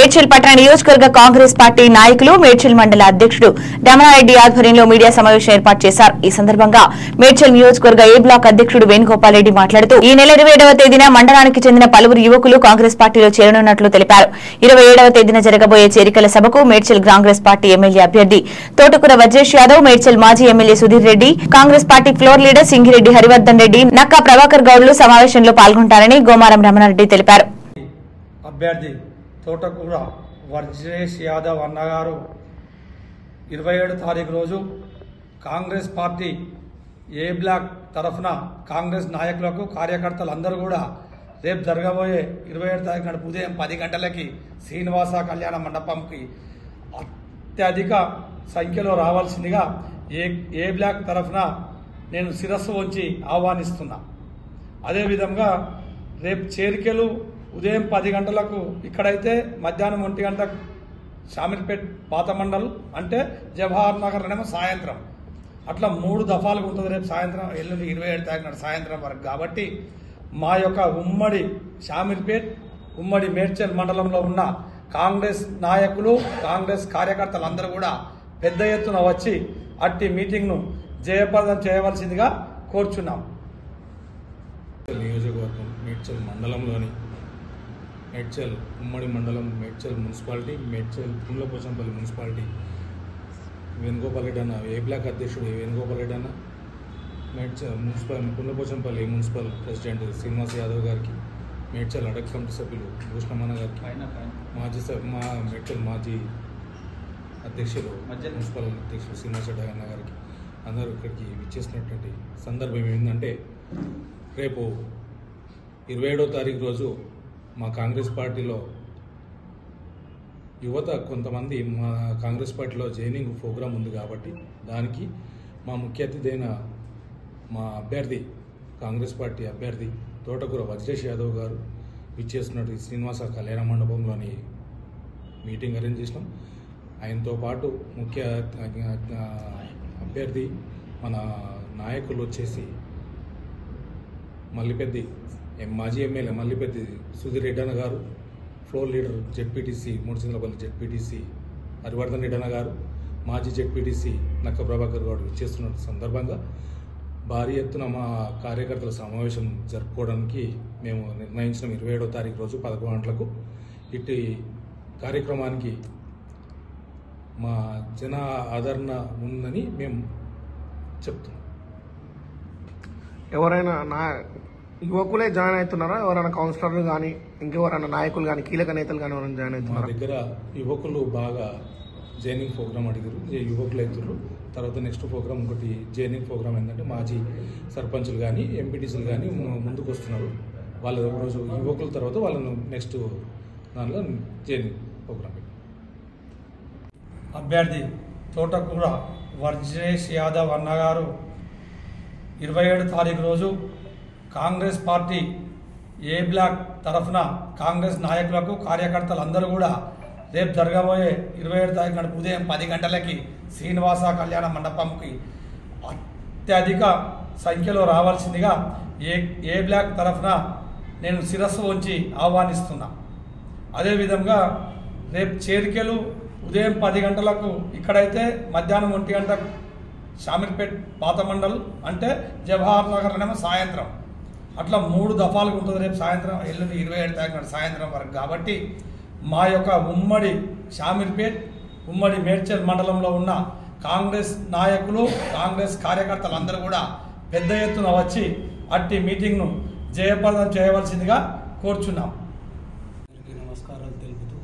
మేడ్చల్ పట్టణ నియోజకవర్గ కాంగ్రెస్ పార్టీ నాయకులు మేడ్చల్ మండల అధ్యక్షుడు రమణారెడ్డి ఆధ్వర్యంలో మీడియా సమావేశం ఏర్పాటు చేశారు ఈ సందర్భంగా మేడ్చల్ నియోజకవర్గ ఏ బ్లాక్ అధ్యక్షుడు వేణుగోపాల్ రెడ్డి మాట్లాడుతూ ఈ నెల ఇరవై ఏడవ తేదీన మండలానికి చెందిన పలువురు యువకులు కాంగ్రెస్ పార్టీలో చేరనున్నట్లు తెలిపారు ఇరవై ఏడవ తేదీన జరగబోయే చేరికల సభకు మేడ్చల్ కాంగ్రెస్ పార్టీ ఎమ్మెల్యే అభ్యర్థి తోటకూర వజ్రేష్ యాదవ్ మేడ్చల్ మాజీ MLA Sudheer Reddy Congress party floor leader Singireddy Harivardhan Reddy Nakka Prabhakar గౌడ్లు సమావేశంలో పాల్గొంటారని గోమారం రమణారెడ్డి తెలిపారు అభ్యర్థి తోటకూర వర్జేష్ యాదవ్ అన్నగారు ఇరవై ఏడు తారీఖు రోజు కాంగ్రెస్ పార్టీ ఏ బ్లాక్ తరఫున కాంగ్రెస్ నాయకులకు కార్యకర్తలందరూ కూడా రేపు జరగబోయే ఇరవై ఏడు తారీఖు నాడు ఉదయం పది గంటలకి శ్రీనివాస కళ్యాణ మండపంకి అత్యధిక సంఖ్యలో రావాల్సిందిగా ఏ ఏ బ్లాక్ తరఫున నేను శిరస్సు వంచి ఆహ్వానిస్తున్నా అదేవిధంగా రేపు చేరికలు ఉదయం పది గంటలకు ఇక్కడైతే మధ్యాహ్నం ఒంటి గంటకు షామీర్పేట్ పాత మండల్ అంటే జవహర్ నగర్ అనేమో సాయంత్రం అట్లా మూడు దఫాలుగా ఉంటుంది రేపు సాయంత్రం ఎల్లుండి ఇరవై ఏడు తారీఖు నాడు సాయంత్రం వరకు కాబట్టి మా యొక్క ఉమ్మడి షామీర్పేట్ ఉమ్మడి మేడ్చల్ మండలంలో ఉన్న కాంగ్రెస్ నాయకులు కాంగ్రెస్ కార్యకర్తలందరూ కూడా పెద్ద ఎత్తున వచ్చి అట్టి మీటింగ్ను జయప్రదం చేయవలసిందిగా కోరుచున్నాం నియోజకవర్గం మేడ్చల్ మండలంలోని మేడ్చల్ ఉమ్మడి మండలం మేడ్చల్ మున్సిపాలిటీ మేడ్చల్ కుండ్లపోచంపల్లి మున్సిపాలిటీ వేణుగోపాల్ రెడ్డి అన్న ఏ బ్లాక్ అధ్యక్షుడు వేణుగోపాల్ రెడ్డి అన్న Medchal municipal Kundlapochampalli municipal president Srinivas Yadav గారికి మేడ్చల్ అడక్ కమిటీ సభ్యులు భూషణమన్న గారికి మాజీ సభ- మా మేడ్చల్ మాజీ అధ్యక్షులు మున్సిపల్ అధ్యక్షులు శ్రీనివాస్ రెడ్డి అన్న గారికి అందరూ ఇక్కడికి విచ్చేసినటువంటి సందర్భం ఏంటంటే రేపు ఇరవై ఏడో తారీఖు రోజు మా కాంగ్రెస్ పార్టీలో యువత కొంతమంది మా కాంగ్రెస్ పార్టీలో జైనింగ్ ప్రోగ్రాం ఉంది కాబట్టి దానికి మా ముఖ్య అతిథి అయిన మా అభ్యర్థి కాంగ్రెస్ పార్టీ అభ్యర్థి తోటకూర వజ్రేష్ యాదవ్ గారు విచ్చేసినట్టు శ్రీనివాస కళ్యాణ మండపంలోని మీటింగ్ అరేంజ్ చేసినాం ఆయనతో పాటు ముఖ్య ఆ, అభ్యర్థి మన నాయకులు వచ్చేసి మల్లిపెద్ది ఎం- మాజీ ఎమ్మెల్యే మల్లిపెద్ది సుధీర్ రెడ్డన్న గారు floor leader ZPTC Mudusingalapalli ZPTC Harivardhan రెడ్డన్న గారు మాజీ జెడ్పీటీసీ నక్క ప్రభాకర్ గౌడ్ ఇచ్చేస్తున్న సందర్భంగా భారీ ఎత్తున మా కార్యకర్తల సమావేశం జరుపుకోవడానికి మేము నిర్ణయించిన ఇరవై ఏడో తారీఖు రోజు పదకొండు గంటలకు ఇట్టి కార్యక్రమానికి మా జన ఆదరణ ఉందని మేము చెప్తున్నాం ఎవరైనా నా యువకులే జాయిన్ అవుతున్నారా ఎవరైనా కౌన్సిలర్లు కానీ ఇంకెవరైనా నాయకులు కానీ కీలక నేతలు కానీ ఎవరైనా జాయిన్ మా అవుతున్నారా దగ్గర యువకులు బాగా జైనింగ్ ప్రోగ్రామ్ అడిగారు ఈ యువకులు అవుతారు తర్వాత నెక్స్ట్ ప్రోగ్రామ్ ఇంకోటి జైనింగ్ ప్రోగ్రామ్ ఏంటంటే మాజీ సర్పంచులు కానీ ఎంపీటీసీలు కానీ ము- ముందుకు వస్తున్నారు వాళ్ళ రోజు యువకుల తర్వాత వాళ్ళను నెక్స్ట్ దానిలో జైనింగ్ ప్రోగ్రామ్ పెట్టాం. అభ్యర్థి తోటకూర వర్జేష్ యాదవ్ అన్నగారు ఇరవై ఏడు తారీఖు రోజు కాంగ్రెస్ పార్టీ ఏ బ్లాక్ తరఫున కాంగ్రెస్ నాయకులకు కార్యకర్తలందరూ కూడా రేపు జరగబోయే ఇరవై ఏడు తారీఖు నాడు ఉదయం పది గంటలకి శ్రీనివాస కళ్యాణ మండపంకి అత్యధిక సంఖ్యలో రావాల్సిందిగా ఏ ఏ బ్లాక్ తరఫున నేను శిరస్సు వంచి ఆహ్వానిస్తున్నా అదేవిధంగా రేపు చేరికలు ఉదయం పది గంటలకు ఇక్కడైతే మధ్యాహ్నం ఒంటి గంటకు షామీర్పేట్ పాత మండల్ అంటే జవహర్ నగర్ అనేమో సాయంత్రం అట్లా మూడు దఫాలుగా ఉంటుంది రేపు సాయంత్రం ఎల్లుండి ఇరవై ఏడు తారీఖు నాడు సాయంత్రం వరకు కాబట్టి మా యొక్క ఉమ్మడి షామీర్పేట్ ఉమ్మడి మేడ్చల్ మండలంలో ఉన్న కాంగ్రెస్ నాయకులు కాంగ్రెస్ కార్యకర్తలందరూ కూడా పెద్ద ఎత్తున వచ్చి అట్టి మీటింగ్ను జయప్రదం చేయవలసిందిగా కోరుచున్నాం అందరికీ నమస్కారాలు తెలుపుతూ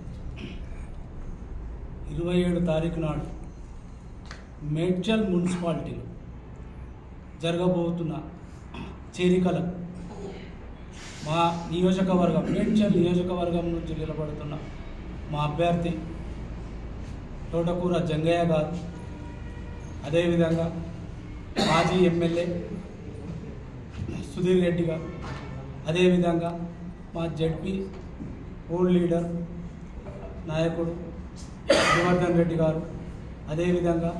ఇరవై ఏడు తారీఖు నాడు మేడ్చల్ మున్సిపాలిటీలో జరగబోతున్న చేరికలకు మా నియోజకవర్గం మేడ్చల్ నియోజకవర్గం నుంచి నిలబడుతున్న మా అభ్యర్థి తోటకూర జంగయ్య గారు అదేవిధంగా మాజీ ఎమ్మెల్యే సుధీర్ రెడ్డి గారు అదేవిధంగా మా జడ్పీ ఓల్డ్ లీడర్ నాయకుడు జనార్దన్ రెడ్డి గారు అదేవిధంగా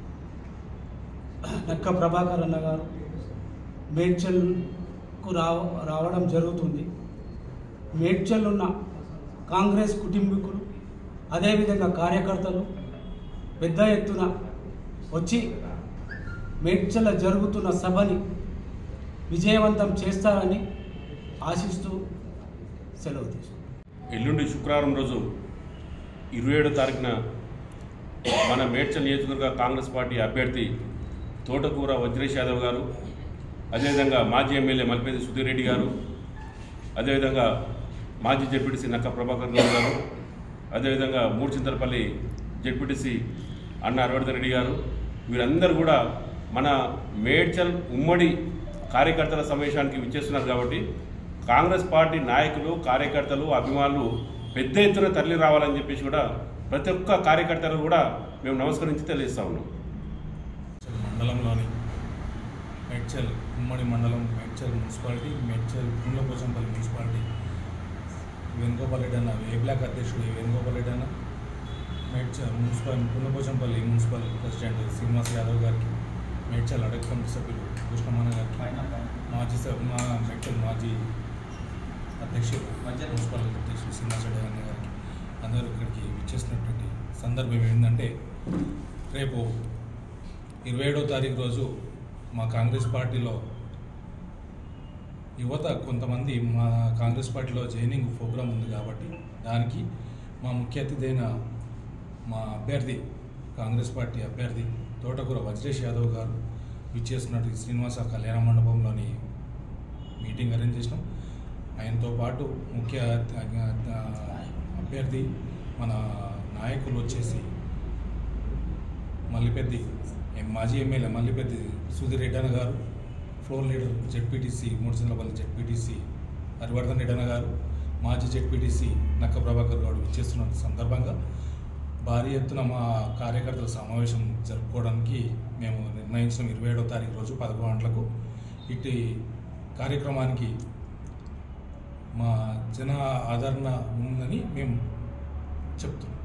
నక్క ప్రభాకర్ అన్న గారు మేడ్చల్కు రావ రావడం జరుగుతుంది మేడ్చల్ ఉన్న కాంగ్రెస్ కుటుంబీకులు అదేవిధంగా కార్యకర్తలు పెద్ద ఎత్తున వచ్చి మేడ్చల జరుగుతున్న సభని విజయవంతం చేస్తారని ఆశిస్తూ సెలవు తీసుకుంటాను ఎల్లుండి శుక్రవారం రోజు ఇరవై ఏడో తారీఖున మన మేడ్చల్ నియోజకవర్గ కాంగ్రెస్ పార్టీ అభ్యర్థి తోటకూర వజ్రేష్ యాదవ్ గారు అదేవిధంగా మాజీ ఎమ్మెల్యే మల్పేది సుధీర్ రెడ్డి గారు అదేవిధంగా మాజీ జడ్పీటీసీ నక్క ప్రభాకర్ గౌడ్ గారు అదేవిధంగా మూడుచింతలపల్లి జడ్పీటీసీ అన్న అరవర్ధన్ రెడ్డి గారు వీరందరూ కూడా మన మేడ్చల్ ఉమ్మడి కార్యకర్తల సమావేశానికి విచ్చేస్తున్నారు కాబట్టి కాంగ్రెస్ పార్టీ నాయకులు కార్యకర్తలు అభిమానులు పెద్ద ఎత్తున తరలి రావాలని చెప్పేసి కూడా ప్రతి ఒక్క కార్యకర్తలు కూడా మేము నమస్కరించి తెలియజేస్తా ఉన్నాం మేడ్చల్ మండలంలోని మేడ్చల్ ఉమ్మడి మండలం మేడ్చల్ మున్సిపాలిటీ మేడ్చల్ గుండ్లపోచంపల్లి మున్సిపాలిటీ వేణుగోపాల్ రెడ్డి అన్న ఏ బ్లాక్ అధ్యక్షుడు వేణుగోపాల్ రెడ్డి అన్న Medchal municipal Gundlapochampalli municipal president Srinivas Yadav గారికి మేడ్చల్ అడగ కమిటీ సభ్యులు కృష్ణమన్న గారికి మాజీ సభ మా మేడ్చల్ మాజీ అధ్యక్షుడు మున్సిపల్ అధ్యక్షుడు శ్రీనివాస్ రెడ్డి అన్న గారికి అందరూ ఇక్కడికి విచ్చేసినటువంటి సందర్భం ఏంటంటే రేపు ఇరవై ఏడో తారీఖు రోజు మా కాంగ్రెస్ పార్టీలో యువత కొంతమంది మా కాంగ్రెస్ పార్టీలో జాయినింగ్ ప్రోగ్రాం ఉంది కాబట్టి దానికి మా ముఖ్య అతిథి అయిన మా అభ్యర్థి కాంగ్రెస్ పార్టీ అభ్యర్థి తోటకూర వజ్రేష్ యాదవ్ గారు విచ్చేసినట్టు శ్రీనివాస కళ్యాణ మండపంలోని మీటింగ్ అరేంజ్ చేసినాం ఆయనతో పాటు ముఖ్య అభ్యర్థి మన నాయకులు వచ్చేసి మల్లిపెద్ది ఎం- మాజీ ఎమ్మెల్యే మల్లిపెద్ది సుధీర్ రెడ్డన్న గారు floor leader ZPTC Mudchintalapalli ZPTC Harivardhan రెడ్డన్న గారు మాజీ జెడ్పీటీసీ నక్క ప్రభాకర్ గౌడ్ ఇచ్చేస్తున్న సందర్భంగా భారీ ఎత్తున మా కార్యకర్తల సమావేశం జరుపుకోవడానికి మేము నిర్ణయించిన ఇరవై ఏడవ తారీఖు రోజు పదకొండు గంటలకు ఇటు కార్యక్రమానికి మా జన ఆదరణ ఉందని మేము చెప్తున్నాం